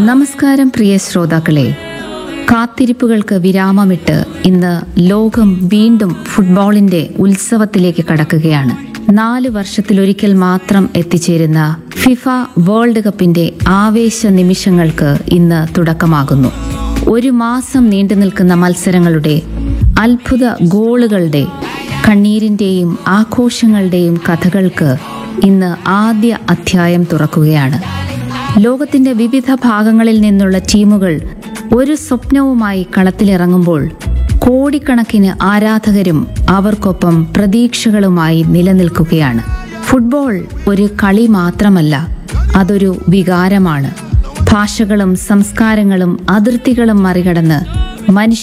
നമസ്കാരം പ്രിയ ശ്രോതാക്കളെ കാത്തിരിപ്പുകൾക്ക് വിരാമമിട്ട് ഇന്ന് ലോകം വീണ്ടും ഫുട്ബോളിന്റെ ഉത്സവത്തിലേക്ക് കടക്കുകയാണ് നാല് വർഷത്തിലൊരിക്കൽ മാത്രം എത്തിച്ചേരുന്ന ഫിഫ വേൾഡ് കപ്പിന്റെ ആവേശ നിമിഷങ്ങൾക്ക് ഇന്ന് തുടക്കമാകുന്നു ഒരു മാസം നീണ്ടു നിൽക്കുന്ന മത്സരങ്ങളുടെ അത്ഭുത ഗോളുകളുടെ കണ്ണീരിന്റെയും ആഘോഷങ്ങളുടെയും കഥകൾക്ക് ഇന്ന് ആദ്യ അധ്യായം തുറക്കുകയാണ് ലോകത്തിന്റെ വിവിധ ഭാഗങ്ങളിൽ നിന്നുള്ള ടീമുകൾ ഒരു സ്വപ്നവുമായി കളത്തിലിറങ്ങുമ്പോൾ കോടിക്കണക്കിന് ആരാധകരും അവർക്കൊപ്പം പ്രതീക്ഷകളുമായി നിലനിൽക്കുകയാണ് ഫുട്ബോൾ ഒരു കളി മാത്രമല്ല അതൊരു വികാരമാണ് ഭാഷകളും സംസ്കാരങ്ങളും അതിർത്തികളും മറികടന്ന് മനുഷ്യ